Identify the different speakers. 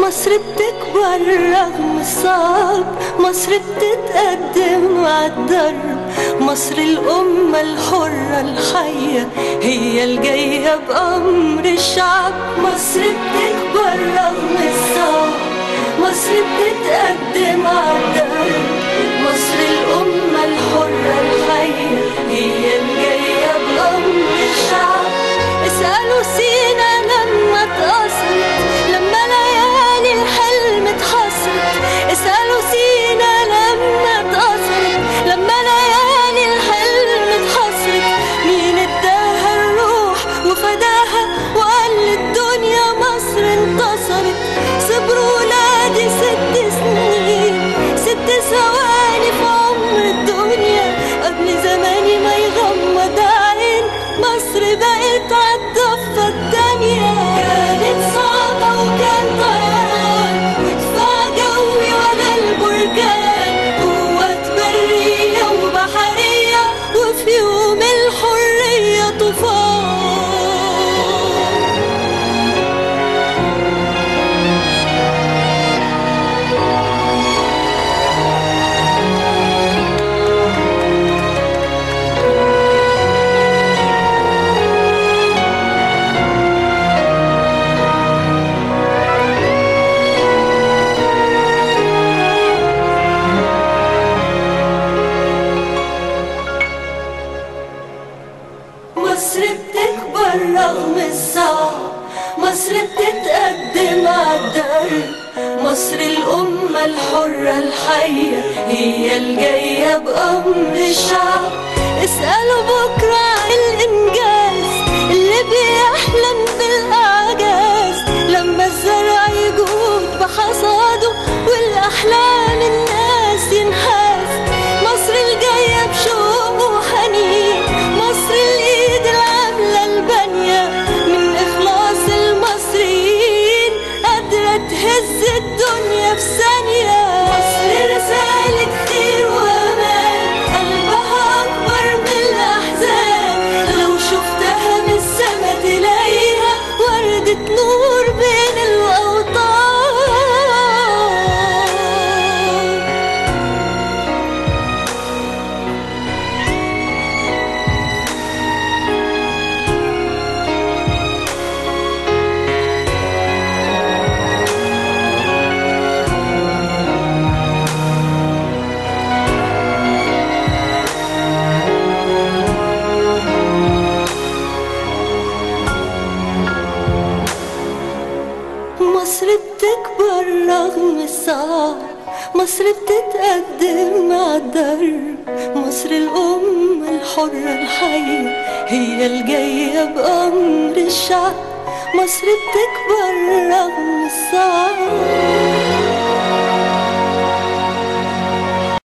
Speaker 1: مصر بتكبر رغم الصعب مصر بتتقدم مع الدرب مصر الأمة الحرة الحية هي الجاية بأمر الشعب مصر بتكبر رغم الصعب مصر بتتقدم مع الدرب مصر الأمة الحرة الحية هي الجاية بأمر الشعب اسألوا سينا لما اتأثرت لما ليالي الحلم اتحصرت اسألوا سينا لما اتأثرت لما ليالي الحلم اتحصرت مين اداها الروح وفداها وقال للدنيا مصر انتصرت صبروا ولادي ست سنين ست ثواني في عمر الدنيا قبل زماني ما يغمض عين مصر بقت عالضفة التانية كانت صعبة وكان طيران ودفاع جوي ولا البركان قوات برية وبحرية وفي يوم الحرية طوفان مصر بتكبر رغم الصعب مصر بتتقدم عالدرب مصر الأمة الحرة الحية هي الجاية بأمر الشعب اسألوا بكرة عن الإنجاز اللي بيحلم بالأعجاز لما الزرع يجود بحصاده والأحلام الناس ينحاز مصر الجاية بشوق وحنين مصر الإيد العاملة البانية من إخلاص المصريين قادرة تهز الدنيا في ثانية مصر رسالة خير وأمان قلبها أكبر من الأحزان لو شفتها من السما تلاقيها وردة نور بين الأوطان مصر بتكبر رغم الصعب مصر بتتقدم مع الدرب مصر الأمة الحرة الحية هي الجاية بأمر الشعب مصر بتكبر رغم الصعب